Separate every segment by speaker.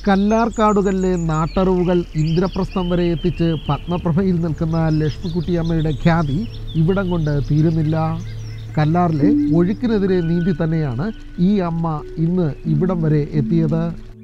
Speaker 1: കല്ലാർക്കാടുകളിലെ നാട്ടറിവുകൾ ഇന്ദ്രപ്രസ്ഥം വരെ എത്തിച്ച് പത്മപ്രഭയിൽ നിൽക്കുന്ന ലക്ഷ്മിക്കുട്ടിയമ്മയുടെ ഖ്യാതി ഇവിടം കൊണ്ട് തീരുന്നില്ല കല്ലാറിലെ ഒഴുക്കിനെതിരെ നീന്തി തന്നെയാണ് ഈ അമ്മ ഇന്ന് ഇവിടം വരെ എത്തിയത്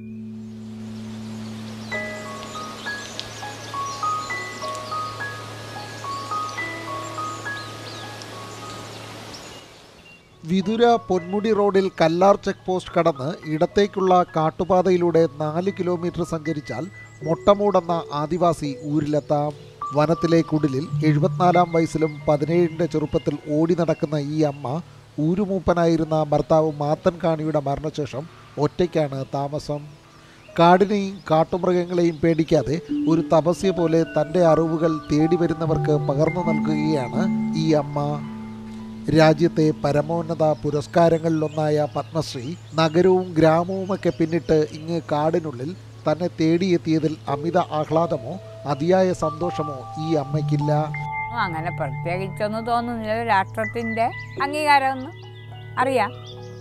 Speaker 1: വിതുര പൊന്മുടി റോഡിൽ കല്ലാർ ചെക്ക് പോസ്റ്റ് കടന്ന് ഇടത്തേക്കുള്ള കാട്ടുപാതയിലൂടെ നാല് കിലോമീറ്റർ സഞ്ചരിച്ചാൽ മൊട്ടമൂടെന്ന ആദിവാസി ഊരിലെത്താം വനത്തിലെ കുടിലിൽ എഴുപത്തിനാലാം വയസ്സിലും പതിനേഴിൻ്റെ ചെറുപ്പത്തിൽ ഓടി നടക്കുന്ന ഈ അമ്മ ഊരുമൂപ്പനായിരുന്ന ഭർത്താവ് മാത്തൻ കാണിയുടെ മരണശേഷം ഒറ്റയ്ക്കാണ് താമസം കാടിനെയും കാട്ടുമൃഗങ്ങളെയും പേടിക്കാതെ ഒരു തപസ്യ പോലെ തൻ്റെ അറിവുകൾ തേടി വരുന്നവർക്ക് പകർന്നു നൽകുകയാണ് ഈ അമ്മ രാജ്യത്തെ പരമോന്നത പുരസ്കാരങ്ങളിലൊന്നായ പത്മശ്രീ നഗരവും ഗ്രാമവുമൊക്കെ പിന്നിട്ട് ഇങ്ങ് കാടിനുള്ളിൽ തന്നെ തേടിയെത്തിയതിൽ അമിത ആഹ്ലാദമോ അതിയായ സന്തോഷമോ ഈ അമ്മയ്ക്കില്ല
Speaker 2: അങ്ങനെ പ്രത്യേകിച്ചൊന്നും തോന്നുന്നില്ല രാഷ്ട്രത്തിൻ്റെ അംഗീകാരമൊന്നും അറിയാം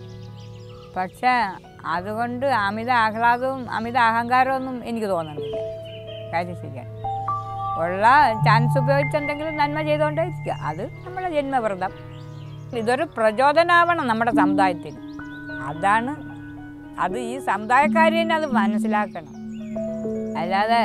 Speaker 2: പക്ഷേ അതുകൊണ്ട് അമിത ആഹ്ലാദവും അമിത അഹങ്കാരമൊന്നും എനിക്ക് തോന്നുന്നില്ല കാര്യം ശരിയാണ് ഉള്ള ചാൻസ് ഉപയോഗിച്ച് എന്തെങ്കിലും നന്മ ചെയ്തുകൊണ്ടേയിരിക്കുക അത് നമ്മുടെ ജന്മവ്രതം ഇതൊരു പ്രചോദനമാവണം നമ്മുടെ സമുദായത്തിന് അതാണ് അത് ഈ സമുദായക്കാർ തന്നെ അത് മനസ്സിലാക്കണം അല്ലാതെ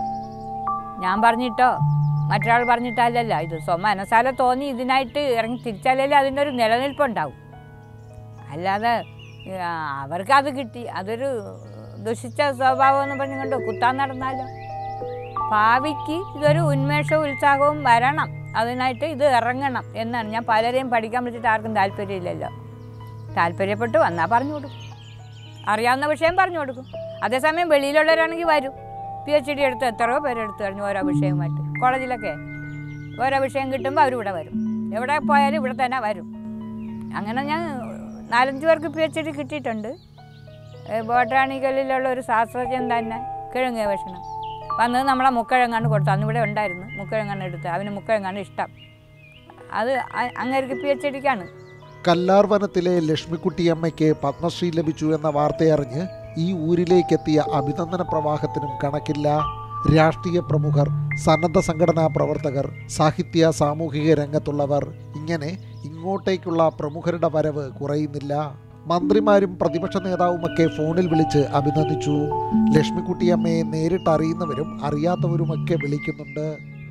Speaker 2: ഞാൻ പറഞ്ഞിട്ടോ മറ്റൊരാൾ പറഞ്ഞിട്ടല്ലല്ല ഇത് സ്വ മനസ്സാലെ തോന്നി ഇതിനായിട്ട് ഇറങ്ങി തിരിച്ചാലല്ലേ അതിൻ്റെ ഒരു നിലനിൽപ്പുണ്ടാവും അല്ലാതെ ആ, അവർക്കത് കിട്ടി അതൊരു ദുഷിച്ച സ്വഭാവം എന്ന് പറഞ്ഞുകൊണ്ട് കുത്താൻ നടന്നാലോ ഭാവിക്ക് ഇതൊരു ഉന്മേഷവും ഉത്സാഹവും വരണം അതിനായിട്ട് ഇത് ഇറങ്ങണം എന്നാണ് ഞാൻ പലരെയും പഠിക്കാൻ വിളിച്ചിട്ട് ആർക്കും താല്പര്യമില്ലല്ലോ താല്പര്യപ്പെട്ട് വന്നാൽ പറഞ്ഞു കൊടുക്കും അറിയാവുന്ന വിഷയം പറഞ്ഞു കൊടുക്കും അതേസമയം വെളിയിലുള്ളവരാണെങ്കിൽ വരും പി എച്ച് ഡി എടുത്ത് എത്രയോ പേരെടുത്ത് കഴിഞ്ഞു ഓരോ വിഷയവുമായിട്ട് കോളേജിലൊക്കെ ഓരോ വിഷയം കിട്ടുമ്പോൾ അവരിവിടെ വരും എവിടെ പോയാലും ഇവിടെ തന്നെ വരും അങ്ങനെ ഞാൻ നാലഞ്ച് പേർക്ക് പി എച്ച് ഡി കിട്ടിയിട്ടുണ്ട് ബോട്ടാണിക്കലിലുള്ള ഒരു ശാസ്ത്രജ്ഞൻ തന്നെ കിഴങ്ങ് ഗവേഷണം വന്നത് നമ്മളെ മുക്കിഴങ്ങാണ് കൊടുത്തു അന്ന് ഇവിടെ ഉണ്ടായിരുന്നു മുക്കിഴങ്ങാണ് എടുത്ത് അവന് മുക്കിഴങ്ങാണ് ഇഷ്ടം അത് അ- അങ്ങേർക്ക് പി എച്ച് ഡിക്കാണ്
Speaker 1: കല്ലാർ വനത്തിലെ ലക്ഷ്മിക്കുട്ടിയമ്മയ്ക്ക് പത്മശ്രീ ലഭിച്ചു എന്ന വാർത്തയറിഞ്ഞ് ഈ ഊരിലേക്കെത്തിയ അഭിനന്ദന പ്രവാഹത്തിനും കണക്കില്ല രാഷ്ട്രീയ പ്രമുഖർ സന്നദ്ധ സംഘടനാ പ്രവർത്തകർ സാഹിത്യ സാമൂഹിക രംഗത്തുള്ളവർ ഇങ്ങനെ ഇങ്ങോട്ടേക്കുള്ള പ്രമുഖരുടെ വരവ് കുറയുന്നില്ല മന്ത്രിമാരും പ്രതിപക്ഷ നേതാവുമൊക്കെ ഫോണിൽ വിളിച്ച് അഭിനന്ദിച്ചു ലക്ഷ്മിക്കുട്ടിയമ്മയെ നേരിട്ട് അറിയുന്നവരും അറിയാത്തവരുമൊക്കെ വിളിക്കുന്നുണ്ട്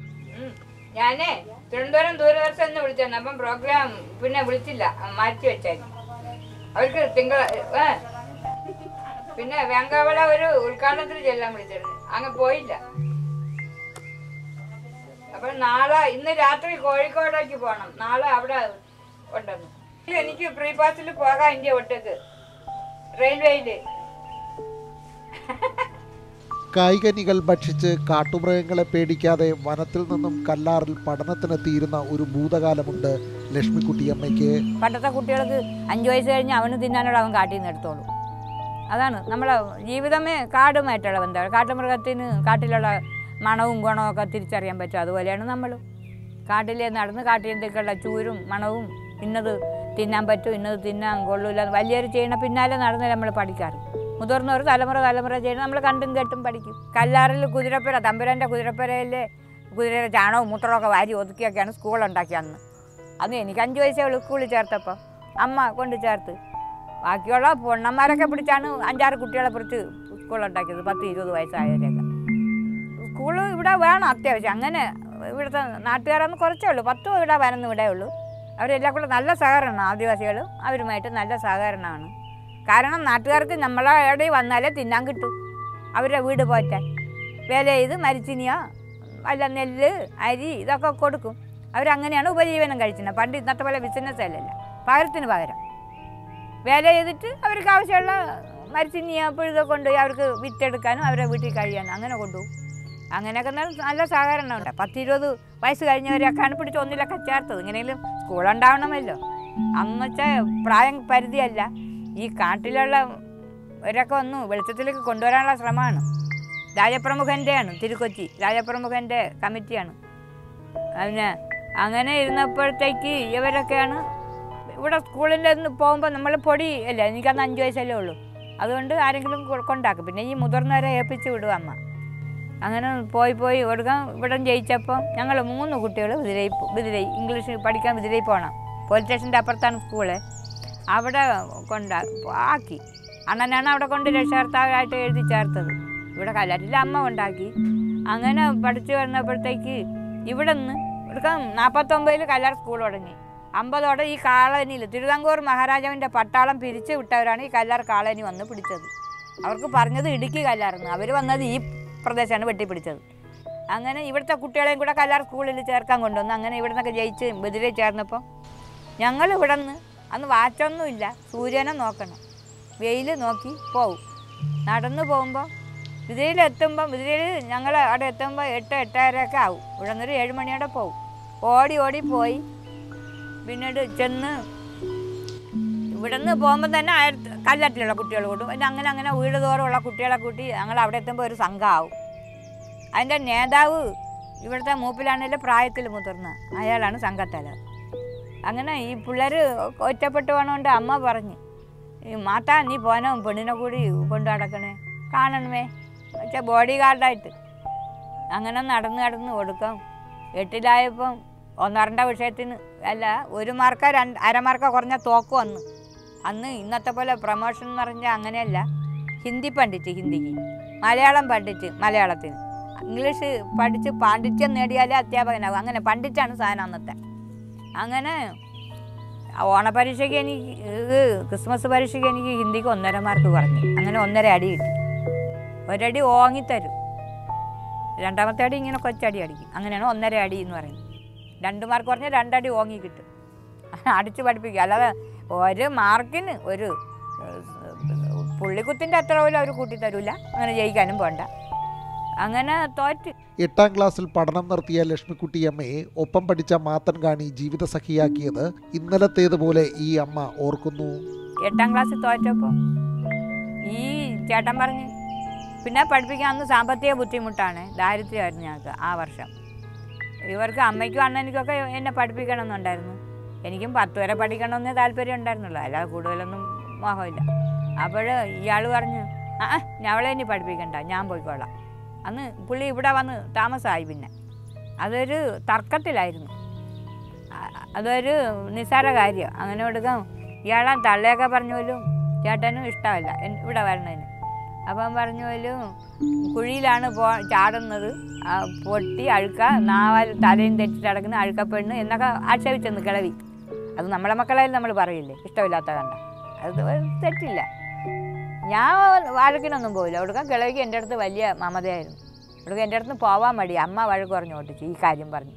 Speaker 2: ഞാനേ തിരുവനന്തപുരം ദൂരദർശൻ എന്ന് വിളിച്ചായിരുന്നു അപ്പം പ്രോഗ്രാം പിന്നെ വിളിച്ചില്ല മാറ്റി വെച്ചായിരുന്നു അവർക്ക് തിങ്കൾ ഏ, പിന്നെ വേങ്കാവള ഒരു ഉദ്ഘാടനത്തിന് ചെല്ലാൻ വിളിച്ചിരുന്നു അങ്ങ് പോയില്ല അപ്പൊ നാളെ ഇന്ന് രാത്രി കോഴിക്കോടേക്ക് പോകണം നാളെ അവിടെ ഉണ്ടെന്ന് എനിക്ക് ഫ്രീ പാസിൽ പോകാം ഇന്ത്യ ഒട്ടക്ക് റെയിൽവേയില്
Speaker 1: കായികനികൾ ഭക്ഷിച്ച് കാട്ടുമൃഗങ്ങളെ പേടിക്കാതെ വനത്തിൽ നിന്നും കല്ലാറിൽ പഠനത്തിനെത്തിയിരുന്ന ഒരു ഭൂതകാലമുണ്ട് ലക്ഷ്മിക്കുട്ടിയമ്മയ്ക്ക്
Speaker 2: പണ്ടത്തെ കുട്ടികൾക്ക് അഞ്ച് വയസ്സ് കഴിഞ്ഞ് അവന് തിന്നാനുള്ള അവൻ കാട്ടിൽ നിന്ന് എടുത്തോളൂ അതാണ് നമ്മളെ ജീവിതമേ കാടുമായിട്ടുള്ള ബന്ധമാണ് കാട്ടുമൃഗത്തിന് കാട്ടിലുള്ള മണവും ഗുണവും ഒക്കെ തിരിച്ചറിയാൻ പറ്റും അതുപോലെയാണ് നമ്മൾ കാട്ടിൽ നടന്ന് കാട്ടിൽ എന്തൊക്കെയുള്ള ചൂരും മണവും ഇന്നത് തിന്നാൻ പറ്റും ഇന്നത് തിന്നാൻ കൊള്ളൂല വലിയൊരു ചെയ്യണ പിന്നാലെ നടന്ന് നമ്മൾ പഠിക്കാറ് മുതിർന്നവർ തലമുറ തലമുറ ചെയ്യണം നമ്മൾ കണ്ടും കേട്ടും പഠിക്കും കല്ലാറിൽ കുതിരപ്പുര തമ്പുരാൻ്റെ കുതിരപ്പുരയിൽ കുതിരയുടെ ചാണകവും മൂത്രമൊക്കെ വാരി ഒതുക്കിയൊക്കെയാണ് സ്കൂൾ ഉണ്ടാക്കി അന്ന് അന്ന് എനിക്ക് അഞ്ച് വയസ്സേ ഉള്ളൂ സ്കൂളിൽ ചേർത്തപ്പോൾ അമ്മ കൊണ്ട് ചേർത്ത് ബാക്കിയുള്ള പൊണ്ണന്മാരൊക്കെ പിടിച്ചാണ് അഞ്ചാറ് കുട്ടികളെ പിടിച്ച് സ്കൂളുണ്ടാക്കിയത് പത്ത് ഇരുപത് വയസ്സായവരെയൊക്കെ സ്കൂള് ഇവിടെ വേണം അത്യാവശ്യം അങ്ങനെ ഇവിടുത്തെ നാട്ടുകാരൊന്നും കുറച്ചേ ഉള്ളൂ പത്തും ഇവിടെ വരന്ന് ഇവിടെ ഉള്ളൂ അവരെല്ലാം കൂടെ നല്ല സഹകരണമാണ് ആദിവാസികളും അവരുമായിട്ട് നല്ല സഹകരണമാണ് കാരണം നാട്ടുകാർക്ക് നമ്മളെ ഇടയിൽ വന്നാലേ തിന്നാൻ കിട്ടും അവരുടെ വീട് പോറ്റാൻ വേല ചെയ്ത് മരിച്ചിനിയോ അല്ല നെല്ല് അരി ഇതൊക്കെ കൊടുക്കും അവരങ്ങനെയാണ് ഉപജീവനം കഴിക്കുന്നത് പണ്ട് ഇന്നത്തെ പോലെ ബിസിനസ് അല്ലല്ല പകരത്തിന് പകരം വേല ചെയ്തിട്ട് അവർക്ക് ആവശ്യമുള്ള മരിച്ചിനിയ പുഴുതൊക്കെ കൊണ്ടുപോയി അവർക്ക് വിറ്റെടുക്കാനും അവരെ വീട്ടിൽ കഴിയാനും അങ്ങനെ കൊണ്ടുപോകും അങ്ങനെയൊക്കെ നല്ല നല്ല സഹകരണമുണ്ട് പത്തിരുപത് വയസ്സ് കഴിഞ്ഞവരെയൊക്കെയാണ് പിടിച്ച് ഒന്നിലൊക്കെ ചേർത്തത് ഇങ്ങനെയെങ്കിലും സ്കൂളുണ്ടാവണമല്ലോ അന്ന് വെച്ചാൽ പ്രായം പരിധിയല്ല ഈ കാട്ടിലുള്ള ഇവരൊക്കെ ഒന്ന് വെളിച്ചത്തിലേക്ക് കൊണ്ടുവരാനുള്ള ശ്രമമാണ് രാജപ്രമുഖൻ്റെയാണ് തിരുക്കൊച്ചി രാജപ്രമുഖൻ്റെ കമ്മിറ്റിയാണ് അതിന് അങ്ങനെ ഇരുന്നപ്പോഴത്തേക്ക് ഇവരൊക്കെയാണ് ഇവിടെ സ്കൂളിൻ്റെ ഒന്ന് പോകുമ്പോൾ നമ്മൾ പൊടി അല്ലേ എനിക്കന്ന് അഞ്ച് വയസ്സല്ലേ ഉള്ളൂ അതുകൊണ്ട് ആരെങ്കിലും കൊ- കൊണ്ടാക്കും പിന്നെ ഈ മുതിർന്നവരെ ഏൽപ്പിച്ച് വിടും അമ്മ അങ്ങനെ പോയി പോയി ഒടുക്കം ഇവിടെ ജയിച്ചപ്പോൾ ഞങ്ങൾ മൂന്ന് കുട്ടികൾ വിതിരയി വിതിരൈ ഇംഗ്ലീഷ് പഠിക്കാൻ വിതിരയി പോകണം പോലീസ് സ്റ്റേഷൻ്റെ അപ്പുറത്താണ് സ്കൂള് അവിടെ കൊണ്ടാ ആക്കി അണ്ണനാണ് അവിടെ കൊണ്ട് രക്ഷകർത്താവായിട്ട് എഴുതി ചേർത്തത് ഇവിടെ കല്ലാറ്റിൽ അമ്മ ഉണ്ടാക്കി അങ്ങനെ പഠിച്ചു വന്നപ്പോഴത്തേക്ക് ഇവിടെ നിന്ന് ഇവിടെ നാൽപ്പത്തൊമ്പതിൽ കല്ലാർ സ്കൂൾ തുടങ്ങി അമ്പതോടെ ഈ കാളനിയിൽ തിരുവിതാംകൂർ മഹാരാജാവിൻ്റെ പട്ടാളം പിരിച്ചു വിട്ടവരാണ് ഈ കല്ലാർ കാളനി വന്ന് പിടിച്ചത് അവർക്ക് പറഞ്ഞത് ഇടുക്കി കല്ലാർന്ന് അവർ വന്നത് ഈ പ്രദേശമാണ് വെട്ടിപ്പിടിച്ചത് അങ്ങനെ ഇവിടുത്തെ കുട്ടികളെയും കൂടെ കല്ലാർ സ്കൂളിൽ ചേർക്കാൻ കൊണ്ടുവന്നു അങ്ങനെ ഇവിടെ നിന്നൊക്കെ ജയിച്ച് ബദിരെ ചേർന്നപ്പോൾ ഞങ്ങൾ ഇവിടെ നിന്ന് അന്ന് വാച്ചൊന്നുമില്ല സൂര്യനെ നോക്കണം വെയിൽ നോക്കി പോവും നടന്നു പോകുമ്പോൾ വിതിരയിൽ എത്തുമ്പോൾ വിതിരയിൽ ഞങ്ങൾ അവിടെ എത്തുമ്പോൾ എട്ട് എട്ടരയൊക്കെ ആവും ഇവിടെ നിന്നൊരു ഏഴ് മണിയോടെ പോവും ഓടി ഓടി പോയി പിന്നീട് ചെന്ന് ഇവിടെ നിന്ന് പോകുമ്പോൾ തന്നെ ആയിരത്തി കല്ലാറ്റിലുള്ള കുട്ടികൾ കൂട്ടും പിന്നെ അങ്ങനെ അങ്ങനെ വീട് തോറുമുള്ള കുട്ടികളെ കൂട്ടി ഞങ്ങൾ അവിടെ എത്തുമ്പോൾ ഒരു സംഘമാവും അതിൻ്റെ നേതാവ് ഇവിടുത്തെ മൂപ്പിലാണെങ്കിലും പ്രായത്തിൽ മുതിർന്ന അയാളാണ് സംഘത്തലവൻ അങ്ങനെ ഈ പിള്ളേർ ഒറ്റപ്പെട്ട് പോകണോണ്ട് അമ്മ പറഞ്ഞ് ഈ മാത്താ നീ പോനോ പെണ്ണിനെ കൂടി കൊണ്ടു നടക്കണേ കാണണമേ വെച്ചാൽ ബോഡി ഗാർഡായിട്ട് അങ്ങനെ നടന്ന് നടന്ന് കൊടുക്കാം എട്ടിലായപ്പം ഒന്നരണ്ട വിഷയത്തിന് അല്ല ഒരു മാർക്ക രണ്ട് അരമാർക്ക കുറഞ്ഞ തോക്ക് വന്നു അന്ന് ഇന്നത്തെ പോലെ പ്രൊമോഷൻ എന്ന് പറഞ്ഞാൽ അങ്ങനെയല്ല ഹിന്ദി പഠിച്ച് ഹിന്ദിക്ക് മലയാളം പഠിച്ച് മലയാളത്തിന് ഇംഗ്ലീഷ് പഠിച്ച് പാണ്ഡിത്യം നേടിയാലേ അധ്യാപകനാകും അങ്ങനെ പഠിച്ചാണ് സാധനം അന്നത്തെ അങ്ങനെ ഓണപരീക്ഷയ്ക്ക് എനിക്ക് ഇത് ക്രിസ്മസ് പരീക്ഷയ്ക്ക് എനിക്ക് ഹിന്ദിക്ക് ഒന്നര മാർക്ക് കുറഞ്ഞു അങ്ങനെ ഒന്നര അടി കിട്ടി ഒരടി ഓങ്ങിത്തരും രണ്ടാമത്തെ അടി ഇങ്ങനെ കൊച്ചടി അടിക്കും അങ്ങനെയാണ് ഒന്നര അടി എന്ന് പറയുന്നത് രണ്ട് മാർക്ക് പറഞ്ഞാൽ രണ്ടടി ഓങ്ങി കിട്ടും അടിച്ച് പഠിപ്പിക്കുക അല്ലാതെ ഒരു മാർക്കിന് ഒരു ഏഹ്, പുള്ളിക്കുത്തിൻ്റെ അത്ര പോലും അവർ കൂട്ടി തരൂല അങ്ങനെ ജയിക്കാനും പോണ്ട അങ്ങനെ തോറ്റ്
Speaker 1: എട്ടാം ക്ലാസ്സിൽ പഠനം നിർത്തിയ ലക്ഷ്മിക്കുട്ടിയമ്മയെ ഒപ്പം പഠിച്ച മാത്തൻ കാണി ജീവിതസഖിയാക്കിയത് ഇന്നലത്തേതുപോലെ ഈ അമ്മ ഓർക്കുന്നു
Speaker 2: എട്ടാം ക്ലാസ്സിൽ തോറ്റപ്പോൾ ഈ ചേട്ടൻ പറഞ്ഞ് പിന്നെ പഠിപ്പിക്കാൻ അന്ന് സാമ്പത്തിക ബുദ്ധിമുട്ടാണ് ദാരിദ്ര്യമായിരുന്നു ഞങ്ങൾക്ക് ആ വർഷം ഇവർക്ക് അമ്മയ്ക്കും അണ്ണനിക്കൊക്കെ എന്നെ പഠിപ്പിക്കണമെന്നുണ്ടായിരുന്നു എനിക്കും പത്ത് വരെ പഠിക്കണമെന്നേ താല്പര്യം ഉണ്ടായിരുന്നുള്ളൂ അല്ലാതെ കൂടുതലൊന്നും മോഹമില്ല അപ്പോൾ ഇയാൾ പറഞ്ഞു ആ ആ, ഞവളെ ഇനി പഠിപ്പിക്കണ്ട ഞാൻ പോയിക്കോളാം അന്ന് പുള്ളി ഇവിടെ വന്ന് താമസമായി പിന്നെ അതൊരു തർക്കത്തിലായിരുന്നു ആ- അതൊരു നിസ്സാര കാര്യം അങ്ങനെ കൊടുക്കാം ഇയാളെ തള്ളയൊക്കെ പറഞ്ഞു പോലും ചേട്ടനും ഇഷ്ടമല്ല എൻ- ഇവിടെ വരണതിന് അപ്പം പറഞ്ഞു പോലും കുഴിയിലാണ് പോ ചാടുന്നത് ആ, പൊട്ടി അഴുക്ക നാവാൽ തലയും തെറ്റിട്ട് കിടക്കുന്ന അഴുക്കപ്പെണ്ണ് എന്നൊക്കെ ആക്ഷേപിച്ചെന്ന് കിളവി അത് നമ്മളെ മക്കളായാലും നമ്മൾ പറയില്ലേ ഇഷ്ടമില്ലാത്ത കണ്ട അത് തെറ്റില്ല ഞാൻ വഴക്കിനൊന്നും പോയില്ല ഒടുക്കം കിളവിക്ക് എൻ്റെ അടുത്ത് വലിയ മമതയായിരുന്നു ഒടുക്കം എൻ്റെ അടുത്ത് പോവാൻ മടി അമ്മ വഴക്ക് പറഞ്ഞു ഓട്ടിച്ചു ഈ കാര്യം പറഞ്ഞു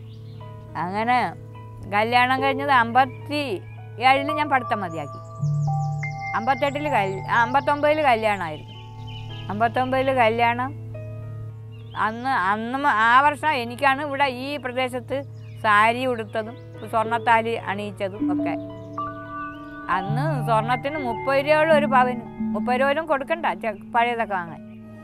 Speaker 2: അങ്ങനെ കല്യാണം കഴിഞ്ഞത് അമ്പത്തി ഏഴിൽ ഞാൻ പഠിത്തം മതിയാക്കി അമ്പത്തെട്ടിൽ കല് അമ്പത്തൊമ്പതിൽ കല്യാണമായിരുന്നു അമ്പത്തൊമ്പതിൽ കല്യാണം അന്ന് അന്ന് മ- ആ വർഷം എനിക്കാണ് ഇവിടെ ഈ പ്രദേശത്ത് സാരി ഉടുത്തതും സ്വർണ്ണത്താലി അണിയിച്ചതും ഒക്കെ അന്ന് സ്വർണത്തിന് മുപ്പത് രൂപയോളം ഒരു പവന് മുപ്പത് രൂപയിലും കൊടുക്കണ്ട ചെ- പഴയതൊക്കെ വാങ്ങാൻ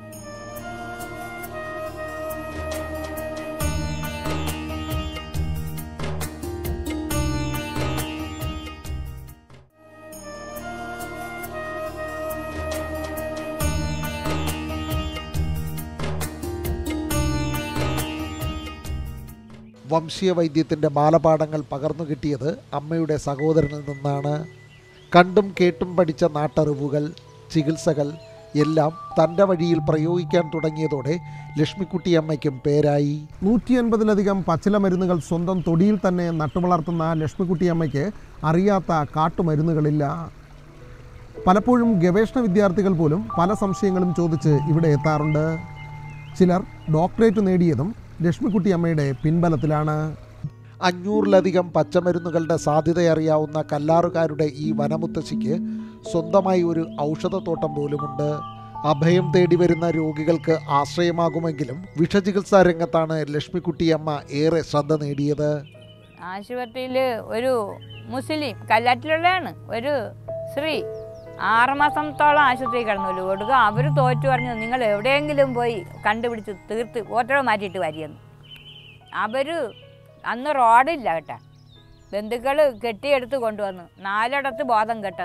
Speaker 1: വംശീയ വൈദ്യത്തിൻ്റെ ബാലപാഠങ്ങൾ പകർന്നു കിട്ടിയത് അമ്മയുടെ സഹോദരനിൽ നിന്നാണ് കണ്ടും കേട്ടും പഠിച്ച നാട്ടറിവുകൾ ചികിത്സകൾ എല്ലാം തൻ്റെ വഴിയിൽ പ്രയോഗിക്കാൻ തുടങ്ങിയതോടെ ലക്ഷ്മിക്കുട്ടിയമ്മയ്ക്കും പേരായി
Speaker 3: നൂറ്റി അൻപതിലധികം പച്ചില മരുന്നുകൾ സ്വന്തം തൊടിയിൽ തന്നെ നട്ടുവളർത്തുന്ന ലക്ഷ്മിക്കുട്ടിയമ്മയ്ക്ക് അറിയാത്ത കാട്ടുമരുന്നുകളില്ല പലപ്പോഴും ഗവേഷണ വിദ്യാർത്ഥികൾ പോലും പല സംശയങ്ങളും ചോദിച്ച് ഇവിടെ എത്താറുണ്ട് ചിലർ ഡോക്ടറേറ്റ് നേടിയതും ലക്ഷ്മിക്കുട്ടിയമ്മയുടെ പിൻബലത്തിലാണ്
Speaker 1: അഞ്ഞൂറിലധികം പച്ചമരുന്നുകളുടെ സാധ്യതയറിയാവുന്ന കല്ലാറുകാരുടെ ഈ വനമുത്തശ്ശിക്ക് സ്വന്തമായി ഒരു ഔഷധത്തോട്ടം പോലുമുണ്ട് അഭയം തേടി വരുന്ന രോഗികൾക്ക് ആശ്രയമാകുമെങ്കിലും വിഷചികിത്സാ രംഗത്താണ് ലക്ഷ്മിക്കുട്ടിയമ്മ ഏറെ ശ്രദ്ധ നേടിയത്
Speaker 2: ആശുപത്രിയിൽ ഒരു മുസ്ലിം കല്ലാറ്റിലുള്ളതാണ് ഒരു സ്ത്രീ ആറുമാസത്തോളം ആശുപത്രി കിടന്നു കൊടുക്കുക അവർ തോറ്റു പറഞ്ഞു നിങ്ങൾ എവിടെയെങ്കിലും പോയി കണ്ടുപിടിച്ച് തീർത്ത് ഓട്ടോ മാറ്റിയിട്ട് വരിയെന്ന് അവർ അന്ന് റോഡില്ല കേട്ടാ ബന്ധുക്കൾ കെട്ടിയെടുത്ത് കൊണ്ടുവന്നു നാലിടത്ത് ബോധം കെട്ടെന്ന്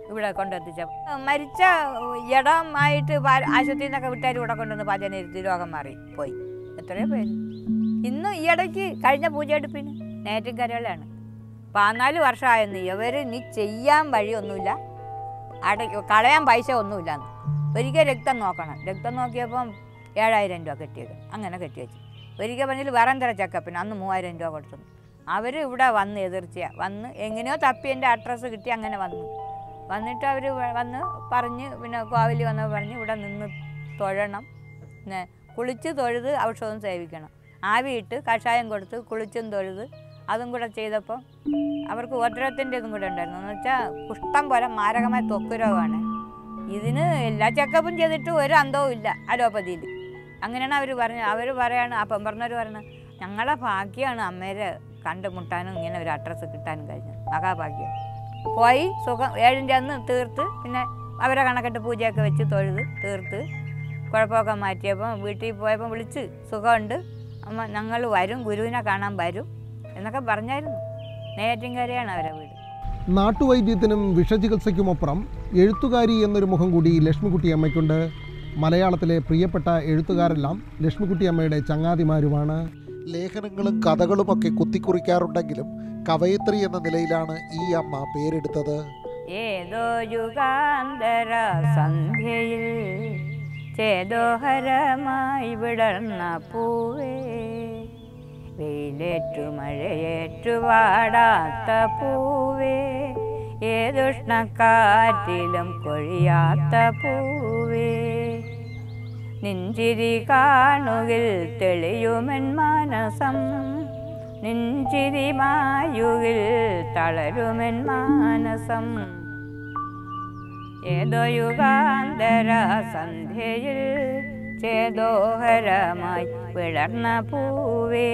Speaker 2: ഇവിടെ കൊണ്ടെത്തിച്ച മരിച്ച ഇടമായിട്ട് പാ- ആശുപത്രിയിൽ നിന്നൊക്കെ വിട്ടാൽ ഇവിടെ കൊണ്ടുവന്ന് പാചകം ഇരുത്തി രോഗം മാറി പോയി എത്രയോ പേര് ഇന്നും ഈ ഇടയ്ക്ക് കഴിഞ്ഞ പൂജയെടുപ്പിന് നേറ്റിൻകരകളാണ് പതിനാല് വർഷമായെന്ന് ഇവർ നീ ചെയ്യാൻ വഴിയൊന്നുമില്ല അട കളയാൻ പൈസ ഒന്നുമില്ല ഒരിക്കൽ രക്തം നോക്കണം രക്തം നോക്കിയപ്പം ഏഴായിരം രൂപ കെട്ടിയേക്കണം അങ്ങനെ കെട്ടി വെച്ചു ഒരിക്കൽ പറഞ്ഞാൽ വറന്തര ചെക്കപ്പിന് അന്ന് മൂവായിരം രൂപ കൊടുത്തു അവർ ഇവിടെ വന്ന് എതിർച്ചയാണ് വന്ന് എങ്ങനെയോ തപ്പി എൻ്റെ അഡ്രസ്സ് കിട്ടി അങ്ങനെ വന്നു വന്നിട്ട് അവർ വന്ന് പറഞ്ഞ് പിന്നെ കോവിലി വന്ന് പറഞ്ഞ് ഇവിടെ നിന്ന് തൊഴണം പിന്നെ കുളിച്ച് തൊഴുത് ഔഷധം സേവിക്കണം ആവിയിട്ട് കഷായം കൊടുത്ത് കുളിച്ചും തൊഴുത് അതും കൂടെ ചെയ്തപ്പോൾ അവർക്ക് ഉപദ്രവത്തിൻ്റെ ഇതും കൂടെ ഉണ്ടായിരുന്നു എന്ന് വെച്ചാൽ കുഷ്ഠം പോലെ മാരകമായ ത്വക്ക് രോഗമാണ് ഇതിന് എല്ലാ ചെക്കപ്പും ചെയ്തിട്ട് ഒരു അന്തവും ഇല്ല അലോപ്പതിയിൽ അങ്ങനെയാണ് അവർ പറഞ്ഞത് അവർ പറയാണ് ആ പെമ്പറന്നവർ പറയുന്നത് ഞങ്ങളെ ഭാഗ്യമാണ് അമ്മേരെ കണ്ടുമുട്ടാനും ഇങ്ങനെ ഒരു അഡ്രസ്സ് കിട്ടാനും കഴിഞ്ഞത് മഹാഭാഗ്യം പോയി സുഖം ഏഴിൻ്റെ അന്ന് തീർത്ത് പിന്നെ അവരെ കണക്കിട്ട് പൂജയൊക്കെ വെച്ച് തൊഴുത് തീർത്ത് കുഴപ്പമൊക്കെ മാറ്റിയപ്പോൾ വീട്ടിൽ പോയപ്പോൾ വിളിച്ച് സുഖമുണ്ട് അമ്മ ഞങ്ങൾ വരും ഗുരുവിനെ കാണാൻ വരും എന്നൊക്കെ പറഞ്ഞായിരുന്നു നെയ്യാറ്റിൻകരയാണ് അവരെ വീട്
Speaker 3: നാട്ടുവൈദ്യത്തിനും വിഷചികിത്സയ്ക്കുമപ്പുറം എഴുത്തുകാരി എന്നൊരു മുഖം കൂടി ലക്ഷ്മിക്കുട്ടി അമ്മയ്ക്കുണ്ട് മലയാളത്തിലെ പ്രിയപ്പെട്ട എഴുത്തുകാരെല്ലാം ലക്ഷ്മിക്കുട്ടി അമ്മയുടെ ചങ്ങാതിമാരുമാണ്
Speaker 1: ലേഖനങ്ങളും കഥകളുമൊക്കെ കുത്തിക്കുറിക്കാറുണ്ടെങ്കിലും കവയത്രി എന്ന നിലയിലാണ് ഈ അമ്മ പേരെടുത്തത്
Speaker 2: ഏതോ യുഗാന്തര സന്ധ്യയിൽ ചേതോഹരമായി വിടർന്ന പൂവേ വെയിലേറ്റു മഴയേറ്റു വാടാത്ത പൂവേ ഏതുഷ്ണക്കാറ്റിലും കൊഴിയാത്ത പൂവേ നിഞ്ചിരി കാണുകിൽ തെളിയുമെൻ മാനസം നിഞ്ചിരി മായുകിൽ തളരുമെൻ മാനസം ഏതോ യുഗാന്തര സന്ധ്യയിൽ ചേതോഹരമായി വിളർന്ന പൂവേ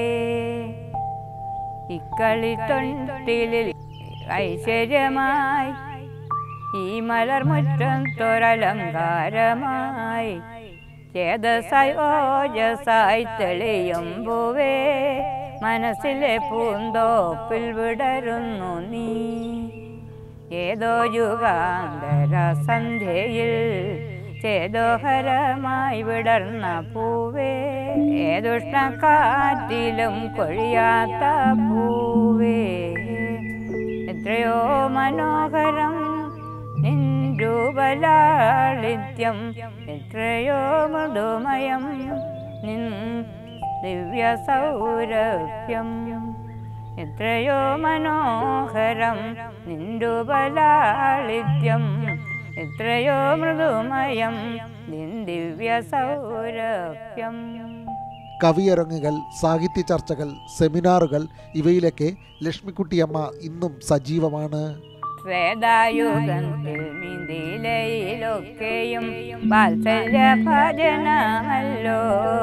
Speaker 2: ഇക്കളി തൊണ്ടിലിൽ ഐശ്വര്യമായി ഈ മലർമുറ്റം തൊരലങ്കാരമായി ചേതസായി ഓജസായി തെളിയുമ്പുവേ മനസ്സിലെ പൂന്തോപ്പിൽ വിടരുന്നു നീ ഏതോ യുഗാന്തര സന്ധ്യയിൽ ചേതോഹരമായി വിടർന്ന പൂവേ ഏതുഷ്ണക്കാറ്റിലും കൊഴിയാത്ത പൂവേ എത്രയോ മനോഹരം നിൻ രൂപലാളിത്യം എത്രയോ മൃദുമയം നിൻ ദിവ്യ സൗരഭ്യം എത്രയോ മനോഹരം നിൻ രൂപലാളിത്യം എത്രയോ മൃദുമയം നിൻ ദിവ്യ സൗരഭ്യം
Speaker 1: കവിയരങ്ങുകൾ സാഹിത്യ ചർച്ചകൾ സെമിനാറുകൾ ഇവയിലൊക്കെ ലക്ഷ്മിക്കുട്ടിയമ്മ ഇന്നും സജീവമാണ്
Speaker 2: വേദായുഗത്തിൽ മിതിലയിലൊക്കെയും വാത്സല്യ ഭജനമല്ലോ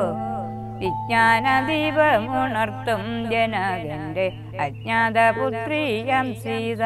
Speaker 2: വിജ്ഞാനദീപമുണർത്തും ജനകന്റെ അജ്ഞാതപുത്രിയം സീത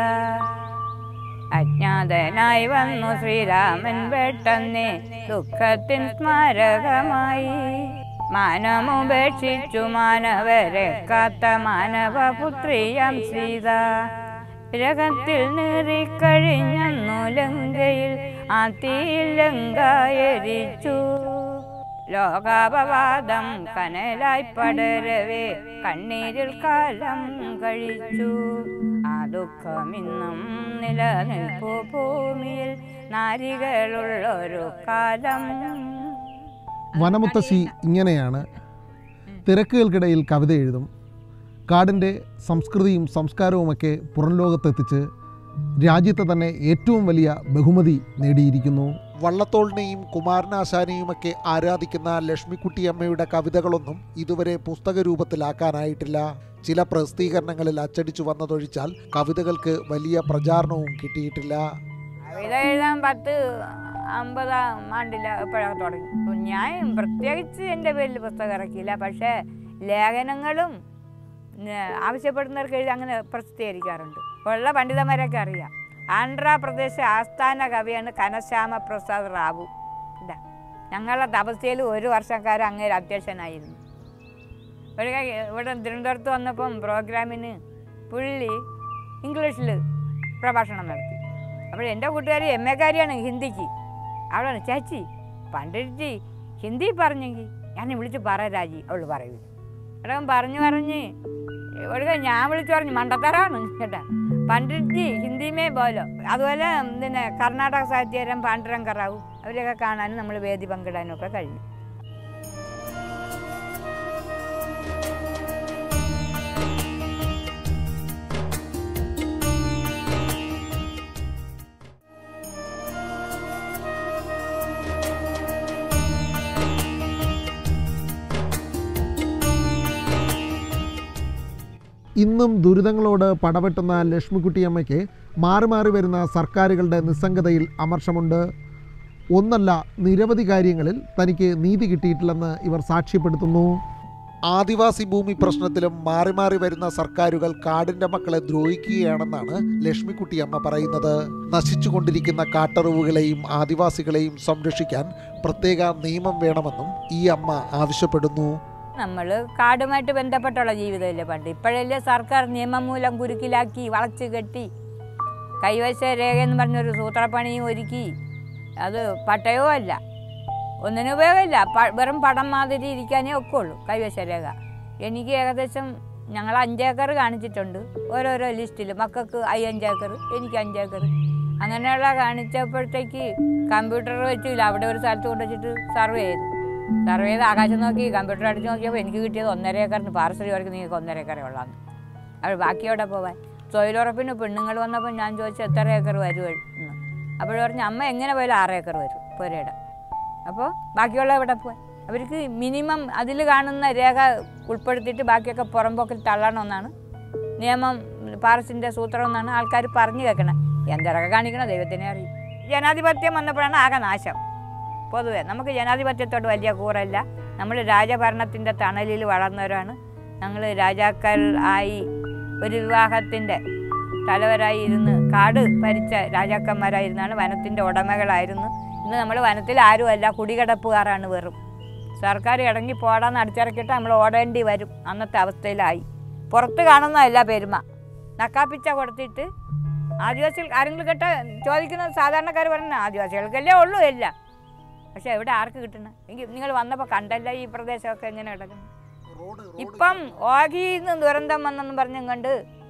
Speaker 2: അജ്ഞാതനായി വന്നു ശ്രീരാമൻ പെട്ടെന്നേ ദുഃഖത്തിൻ സ്മാരകമായി മാനമുപേക്ഷിച്ചു മാനവരെ കാത്ത മാനവപുത്രിയം സീത വിരഹത്തിൽ നീറിക്കഴിഞ്ഞു ലങ്കയിൽ ആ തീയിൽ ലങ്കായരിച്ചു ലോകാപവാദം കനലായി പടരവേ കണ്ണീരിൽ കാലം കഴിച്ചു ആ ദുഃഖമിന്നും നിലനിൽപ്പു ഭൂമിയിൽ നാരികളുള്ളൊരു കാലം
Speaker 3: വനമുത്തശ്ശി ഇങ്ങനെയാണ് തിരക്കുകൾക്കിടയിൽ കവിത എഴുതും കാടിൻ്റെ സംസ്കൃതിയും സംസ്കാരവുമൊക്കെ പുറം ലോകത്തെത്തിച്ച് രാജ്യത്തെ തന്നെ ഏറ്റവും വലിയ ബഹുമതി നേടിയിരിക്കുന്നു
Speaker 1: വള്ളത്തോളിനെയും കുമാരനാശാനെയുമൊക്കെ ആരാധിക്കുന്ന ലക്ഷ്മിക്കുട്ടിയമ്മയുടെ കവിതകളൊന്നും ഇതുവരെ പുസ്തക രൂപത്തിലാക്കാനായിട്ടില്ല ചില പ്രസിദ്ധീകരണങ്ങളിൽ അച്ചടിച്ചു വന്നതൊഴിച്ചാൽ കവിതകൾക്ക് വലിയ പ്രചാരണവും കിട്ടിയിട്ടില്ല
Speaker 2: കവിത എഴുതാൻ പത്ത് അമ്പതാം ആണ്ടില്ല എപ്പോഴൊക്കെ തുടങ്ങി ഞാൻ പ്രത്യേകിച്ച് എൻ്റെ പേരിൽ പുസ്തകം ഇറക്കിയില്ല പക്ഷേ ലേഖനങ്ങളും പിന്നെ ആവശ്യപ്പെടുന്നവർക്ക് എഴുതി അങ്ങനെ പ്രസിദ്ധീകരിക്കാറുണ്ട് ഉള്ള പണ്ഡിതന്മാരൊക്കെ അറിയാം ആന്ധ്രാപ്രദേശ് ആസ്ഥാന കവിയാണ് കനശ്യാമ പ്രസാദ് റാവു ഇതാ ഞങ്ങളുടെ തപസ്യയിൽ ഒരു വർഷക്കാരൻ അങ്ങേര് അധ്യക്ഷനായിരുന്നു ഒരു ഇവിടെ തിരുവനന്തപുരത്ത് വന്നപ്പം പ്രോഗ്രാമിന് പുള്ളി ഇംഗ്ലീഷിൽ പ്രഭാഷണം നടത്തി അപ്പോൾ എൻ്റെ കൂട്ടുകാരി എം എക്കാരിയാണ് ഹിന്ദിക്ക് അവളാണ് ചേച്ചി പണ്ടിട്ട് ഹിന്ദി പറഞ്ഞെങ്കിൽ ഞാൻ വിളിച്ച് പറ രാജി അവൾ പറയൂ എടാ പറഞ്ഞു പറഞ്ഞ് ഒടുക്ക ഞാൻ വിളിച്ചു പറഞ്ഞു മണ്ടത്തരാണ് കേട്ടാ പണ്ടിട്ട് ഹിന്ദിമേ പോലോ അതുപോലെ പിന്നെ കർണാടക സാഹിത്യകാരൻ പാണ്ഡുരംഗ റാവു അവരെയൊക്കെ കാണാനും നമ്മൾ വേദി പങ്കിടാനും ഒക്കെ കഴിഞ്ഞു
Speaker 3: ഇന്നും ദുരിതങ്ങളോട് പടവെട്ടുന്ന ലക്ഷ്മിക്കുട്ടിയമ്മയ്ക്ക് മാറി മാറി വരുന്ന സർക്കാരുകളുടെ നിസ്സംഗതയിൽ അമർഷമുണ്ട് ഒന്നല്ല നിരവധി കാര്യങ്ങളിൽ തനിക്ക് നീതി കിട്ടിയിട്ടില്ലെന്ന് ഇവർ സാക്ഷ്യപ്പെടുത്തുന്നു
Speaker 1: ആദിവാസി ഭൂമി പ്രശ്നത്തിലും മാറി മാറി വരുന്ന സർക്കാരുകൾ കാടിന്റെ മക്കളെ ദ്രോഹിക്കുകയാണെന്നാണ് ലക്ഷ്മിക്കുട്ടിയമ്മ പറയുന്നത് നശിച്ചുകൊണ്ടിരിക്കുന്ന കാട്ടറിവുകളെയും ആദിവാസികളെയും സംരക്ഷിക്കാൻ പ്രത്യേക നിയമം വേണമെന്നും ഈ അമ്മ ആവശ്യപ്പെടുന്നു
Speaker 2: നമ്മൾ കാടുമായിട്ട് ബന്ധപ്പെട്ടുള്ള ജീവിതമല്ലേ പണ്ട് ഇപ്പോഴല്ലേ സർക്കാർ നിയമം മൂലം കുരുക്കിലാക്കി വളച്ച് കെട്ടി കൈവശ രേഖ എന്ന് പറഞ്ഞൊരു സൂത്രപ്പണിയും ഒരുക്കി അത് പട്ടയവും അല്ല ഒന്നിനും ഉപയോഗമില്ല പ- വെറും പടം മാതിരി ഇരിക്കാനേ ഒക്കെ ഉള്ളൂ കൈവശ രേഖ എനിക്ക് ഏകദേശം ഞങ്ങൾ അഞ്ചേക്കർ കാണിച്ചിട്ടുണ്ട് ഓരോരോ ലിസ്റ്റിൽ മക്കൾക്ക് അയ്യഞ്ചേക്കർ എനിക്ക് അഞ്ചേക്കർ അങ്ങനെയുള്ള കാണിച്ചപ്പോഴത്തേക്ക് കമ്പ്യൂട്ടർ വെച്ചില്ല അവിടെ ഒരു സ്ഥലത്ത് കൊണ്ടുവച്ചിട്ട് സർവേ ചെയ്തു സർവേ ചെയ്ത് ആകാശം നോക്കി കമ്പ്യൂട്ടർ അടിച്ച് നോക്കിയപ്പോൾ എനിക്ക് കിട്ടിയത് ഒന്നര ഏക്കറിന് പാർസൽ വർക്ക് നിങ്ങൾക്ക് ഒന്നര ഏക്കറേ ഉള്ളാന്ന് അവർ ബാക്കി എവിടെ പോവാൻ തൊഴിലുറപ്പിന് പെണ്ണുങ്ങൾ വന്നപ്പോൾ ഞാൻ ചോദിച്ചു എത്ര ഏക്കർ വരും എന്ന് അപ്പോൾ പറഞ്ഞു അമ്മ എങ്ങനെ പോയാലും ആറ് ഏക്കർ വരും പുരയുടെ അപ്പോൾ ബാക്കിയുള്ള എവിടെ പോവാൻ അവർക്ക് മിനിമം അതിൽ കാണുന്ന രേഖ ഉൾപ്പെടുത്തിയിട്ട് ബാക്കിയൊക്കെ പുറമ്പോക്കിൽ തള്ളണമെന്നാണ് നിയമം പാർസിൻ്റെ സൂത്രം എന്നാണ് ആൾക്കാർ പറഞ്ഞു കേൾക്കണം എന്തൊക്കെ കാണിക്കണം ദൈവത്തിനെ അറിയും ജനാധിപത്യം വന്നപ്പോഴാണ് ആകെ നാശം പൊതുവെ നമുക്ക് ജനാധിപത്യത്തോട് വലിയ കൂറല്ല നമ്മൾ രാജഭരണത്തിൻ്റെ തണലിൽ വളർന്നവരാണ് ഞങ്ങൾ രാജാക്കൾ ആയി ഒരു വിവാഹത്തിൻ്റെ തലവരായി ഇരുന്ന് കാട് ഭരിച്ച രാജാക്കന്മാരായിരുന്നാണ് വനത്തിൻ്റെ ഉടമകളായിരുന്നു ഇന്ന് നമ്മൾ വനത്തിൽ ആരുമല്ല കുടികിടപ്പുകാരാണ് വെറും സർക്കാർ ഇറങ്ങി പോടാന്ന് അടിച്ചിറക്കിയിട്ട് നമ്മൾ ഓടേണ്ടി വരും അന്നത്തെ അവസ്ഥയിലായി പുറത്ത് കാണുന്നതല്ല പെരുമ നക്കാപ്പിച്ച കൊടുത്തിട്ട് ആദിവാസികൾ ആരെങ്കിലും കേട്ട ചോദിക്കുന്നത് സാധാരണക്കാർ പറയുന്നത് ആദിവാസികൾക്കല്ലേ ഉള്ളൂ എല്ലാം പക്ഷെ എവിടെ ആർക്ക് കിട്ടണം എങ്കിൽ നിങ്ങൾ വന്നപ്പോൾ കണ്ടല്ല ഈ പ്രദേശമൊക്കെ എങ്ങനെ കിടക്കുന്നു ഇപ്പം ഓഗിയിൽ നിന്ന് ദുരന്തം വന്നെന്ന് പറഞ്ഞും കണ്ട്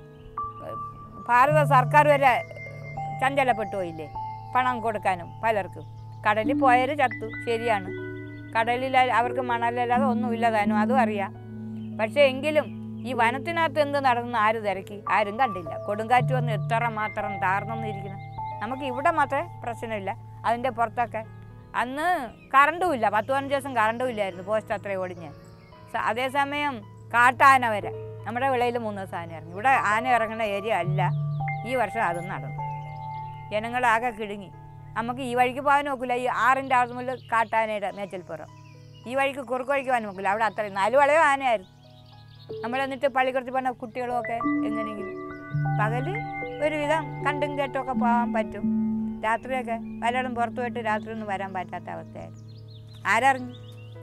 Speaker 2: ഭാരത സർക്കാർ വരെ ചഞ്ചലപ്പെട്ടു പോയില്ലേ പണം കൊടുക്കാനും പലർക്കും കടലിൽ പോയവർ ചത്തു ശരിയാണ് കടലിൽ അവർക്ക് മണലല്ലാതെ ഒന്നുമില്ല താനും അതും അറിയാം പക്ഷേ എങ്കിലും ഈ വനത്തിനകത്ത് എന്ത് നടന്നു ആര് തിരക്കി ആരും കണ്ടില്ല കൊടുങ്കാറ്റ് വന്ന് എത്ര മാത്രം താർന്നൊന്നിരിക്കണം നമുക്ക് ഇവിടെ മാത്രമേ പ്രശ്നമില്ല അതിൻ്റെ പുറത്തൊക്കെ അന്ന് കറണ്ടും ഇല്ല പത്ത് പതിനഞ്ച് ദിവസം കറണ്ടും ഇല്ലായിരുന്നു പോസ്റ്റ് അത്രയും ഒടിഞ്ഞ് സ- അതേസമയം കാട്ടാന വരെ നമ്മുടെ വിളയിൽ മൂന്ന് ദിവസം ആന ഇറങ്ങി ഇവിടെ ആന ഇറങ്ങുന്ന ഏരിയ അല്ല ഈ വർഷം അതും നടന്നു ജനങ്ങളാകെ കിടുങ്ങി നമുക്ക് ഈ വഴിക്ക് പോകാൻ നോക്കില്ല ഈ ആറിൻ്റെ ആറ് മുതൽ കാട്ടാനയുടെ മേച്ചൽപ്പുറം ഈ വഴിക്ക് കുറുക്ക് വഴിക്ക് പോകാൻ നോക്കില്ല അവിടെ അത്രയും നാല് വളയോ ആനയായിരുന്നു നമ്മൾ എന്നിട്ട് പള്ളിക്കുറച്ച് പോണ കുട്ടികളും ഒക്കെ എങ്ങനെയെങ്കിലും പകൽ ഒരുവിധം കണ്ടും കേട്ടും ഒക്കെ പോകാൻ പറ്റും രാത്രിയൊക്കെ പലയിടം പുറത്തു പോയിട്ട് രാത്രി ഒന്നും വരാൻ പറ്റാത്ത അവസ്ഥയായിരുന്നു ആരറിഞ്ഞു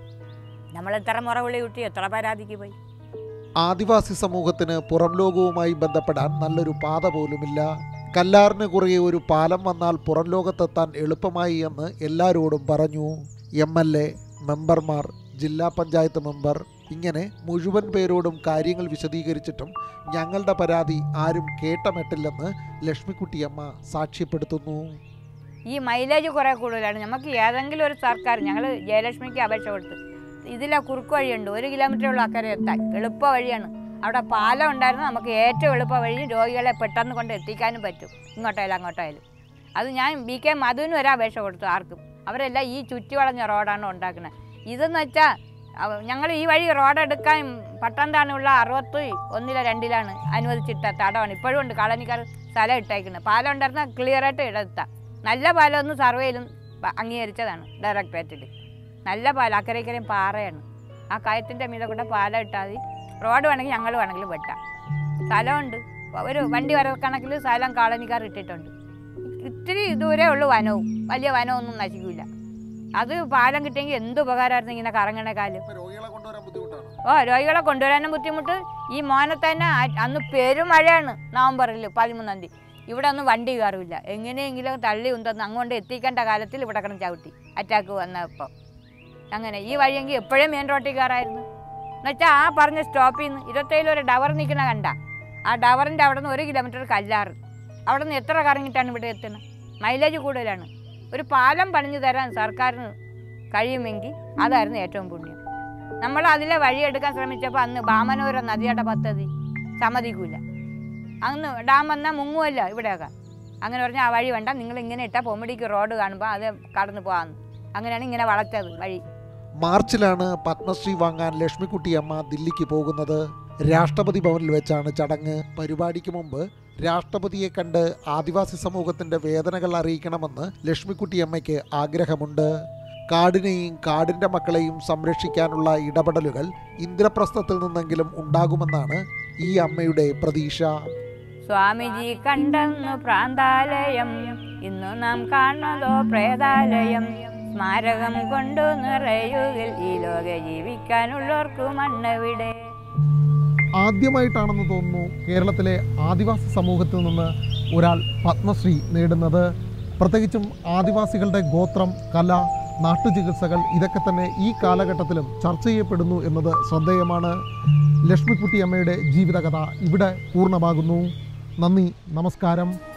Speaker 2: നമ്മൾ എത്ര മുറ വിളി കുട്ടി എത്ര പരാതിക്ക് പോയി
Speaker 1: ആദിവാസി സമൂഹത്തിന് പുറം ലോകവുമായി ബന്ധപ്പെടാൻ നല്ലൊരു പാത പോലുമില്ല കല്ലാറിന് കുറുകെ ഒരു പാലം വന്നാൽ പുറം ലോകത്തെത്താൻ എളുപ്പമായി എന്ന് എല്ലാവരോടും പറഞ്ഞു എം എൽ എ മെമ്പർമാർ ജില്ലാ പഞ്ചായത്ത് മെമ്പർ ഇങ്ങനെ മുഴുവൻ പേരോടും കാര്യങ്ങൾ വിശദീകരിച്ചിട്ടും ഞങ്ങളുടെ പരാതി ആരും കേട്ടമെട്ടില്ലെന്ന് ലക്ഷ്മിക്കുട്ടിയമ്മ സാക്ഷ്യപ്പെടുത്തുന്നു
Speaker 2: ഈ മൈലേജ് കുറേ കൂടുതലാണ് നമുക്ക് ഏതെങ്കിലും ഒരു സർക്കാർ ഞങ്ങൾ ജയലക്ഷ്മിക്ക് അപേക്ഷ കൊടുത്ത് ഇതിലെ കുറുക്ക് വഴിയുണ്ട് ഒരു കിലോമീറ്ററുള്ള അക്കരെ എത്താൻ എളുപ്പ വഴിയാണ് അവിടെ പാലം ഉണ്ടായിരുന്നു നമുക്ക് ഏറ്റവും എളുപ്പ വഴി രോഗികളെ പെട്ടെന്ന് കൊണ്ട് എത്തിക്കാനും പറ്റും ഇങ്ങോട്ടായാലും അങ്ങോട്ടായാലും അത് ഞാൻ ബി കെ മധുവിന് വരെ അപേക്ഷ കൊടുത്തു ആർക്കും അവരെല്ലാം ഈ ചുറ്റി വളഞ്ഞ റോഡാണ് ഉണ്ടാക്കുന്നത് ഇതെന്ന് വെച്ചാൽ ഞങ്ങൾ ഈ വഴി റോഡ് എടുക്കാൻ പട്ടംതാണുള്ള അറുപത്തി ഒന്നിലോ രണ്ടിലാണ് അനുവദിച്ചിട്ട തടമാണ് ഇപ്പോഴും ഉണ്ട് കളനിക്കാർ സ്ഥലം ഇട്ടേക്കുന്നത് പാലം ഉണ്ടായിരുന്ന ക്ലിയറായിട്ട് ഇടത്താം നല്ല പാലമൊന്നും സർവേയിലും പ- അംഗീകരിച്ചതാണ് ഡയറക്ടറേറ്റിൽ നല്ല പാലം അക്കരയ്ക്കരയും പാറയാണ് ആ കയത്തിൻ്റെ മീതെ കൂടെ പാലം ഇട്ടാൽ മതി റോഡ് വേണമെങ്കിൽ ഞങ്ങൾ വേണമെങ്കിൽ വെട്ടാം സ്ഥലമുണ്ട് ഒരു വണ്ടി വര കണക്കിൽ സ്ഥലം കോളനിക്കാർ ഇട്ടിട്ടുണ്ട് ഇത്തിരി ദൂരേ ഉള്ളൂ വനവും വലിയ വനമൊന്നും നശിക്കില്ല അത് പാലം കിട്ടിയെങ്കിൽ എന്ത് ഉപകാരമായിരുന്നു ഇങ്ങനെ കറങ്ങണ കാലം
Speaker 1: രോഗികളെ കൊണ്ടുവരാൻ ബുദ്ധിമുട്ടാണ്
Speaker 2: ഓ രോഗികളെ കൊണ്ടുവരാനും ബുദ്ധിമുട്ട് ഈ മോനെ തന്നെ ആ- അന്ന് പെരുമഴയാണ് നവംബറിൽ പതിമൂന്നാം തീയതി ഇവിടെ ഒന്നും വണ്ടി കയറില്ല എങ്ങനെയെങ്കിലും തള്ളി ഉന്തെന്ന് അങ്ങോട്ട് എത്തിക്കേണ്ട കാലത്തിൽ ഇവിടെ കിടന്ന് ചവിട്ടി അറ്റാക്ക് വന്നപ്പോൾ അങ്ങനെ ഈ വഴിയെങ്കിൽ എപ്പോഴും മെയിൻ റോട്ടിൽ കയറായിരുന്നു എന്നുവെച്ചാൽ ആ പറഞ്ഞ സ്റ്റോപ്പിൽ നിന്ന് ഇരുപത്തേഴിൽ ഒരു ഡവർ നിൽക്കുന്ന കണ്ട ആ ഡവറിൻ്റെ അവിടെ നിന്ന് ഒരു കിലോമീറ്റർ കല്ലാറ് അവിടെ നിന്ന് എത്ര കറങ്ങിയിട്ടാണ് ഇവിടെ എത്തുന്നത് മൈലേജ് കൂടുതലാണ് ഒരു പാലം പണിഞ്ഞു തരാൻ സർക്കാരിന് കഴിയുമെങ്കിൽ അതായിരുന്നു ഏറ്റവും പുണ്യം നമ്മൾ അതിലെ വഴിയെടുക്കാൻ ശ്രമിച്ചപ്പോൾ അന്ന് ബാമനൂര നദിയുടെ പദ്ധതി സമ്മതിക്കൂല അന്ന് ഡാം വന്നാൽ മുങ്ങുമല്ലോ ഇവിടെയൊക്കെ അങ്ങനെ പറഞ്ഞാൽ ആ വഴി വേണ്ട നിങ്ങൾ ഇങ്ങനെ ഇട്ടാൽ പൊമ്മടിക്ക് റോഡ് കാണുമ്പോൾ അത് കടന്നു പോകാമെന്ന് അങ്ങനെയാണ് ഇങ്ങനെ വളച്ചത് വഴി
Speaker 1: മാർച്ചിലാണ് പത്മശ്രീ വാങ്ങാൻ ലക്ഷ്മിക്കുട്ടിയമ്മ ദില്ലിക്ക് പോകുന്നത് രാഷ്ട്രപതി ഭവനിൽ വെച്ചാണ് ചടങ്ങ് പരിപാടിക്ക് മുമ്പ് രാഷ്ട്രപതിയെ കണ്ട് ആദിവാസി സമൂഹത്തിന്റെ വേദനകൾ അറിയിക്കണമെന്ന് ലക്ഷ്മിക്കുട്ടിയമ്മയ്ക്ക് ആഗ്രഹമുണ്ട് കാടിനെയും കാടിന്റെ മക്കളെയും സംരക്ഷിക്കാനുള്ള ഇടപെടലുകൾ ഇന്ദ്രപ്രസ്ഥത്തിൽ നിന്നെങ്കിലും ഉണ്ടാകുമെന്നാണ് ഈ അമ്മയുടെ പ്രതീക്ഷ
Speaker 2: സ്വാമിജി കണ്ടെന്നു പ്രാന്താലയം ഇന്നു നാം കാണുന്നതോ പ്രേതാലയം സ്മാരകം കൊണ്ടു നിറയുകിൽ ഈ ലോക ജീവിക്കാനുള്ളവർക്ക് മണ്ണെവിടെ
Speaker 3: ആദ്യമായിട്ടാണെന്ന് തോന്നുന്നു കേരളത്തിലെ ആദിവാസി സമൂഹത്തിൽ നിന്ന് ഒരാൾ പത്മശ്രീ നേടുന്നത് പ്രത്യേകിച്ചും ആദിവാസികളുടെ ഗോത്രം കല നാട്ടുചികിത്സകൾ ഇതൊക്കെ തന്നെ ഈ കാലഘട്ടത്തിലും ചർച്ച ചെയ്യപ്പെടുന്നു എന്നത് ശ്രദ്ധേയമാണ് ലക്ഷ്മിക്കുട്ടി അമ്മയുടെ ജീവിതകഥ ഇവിടെ പൂർണ്ണമാകുന്നു നന്ദി നമസ്കാരം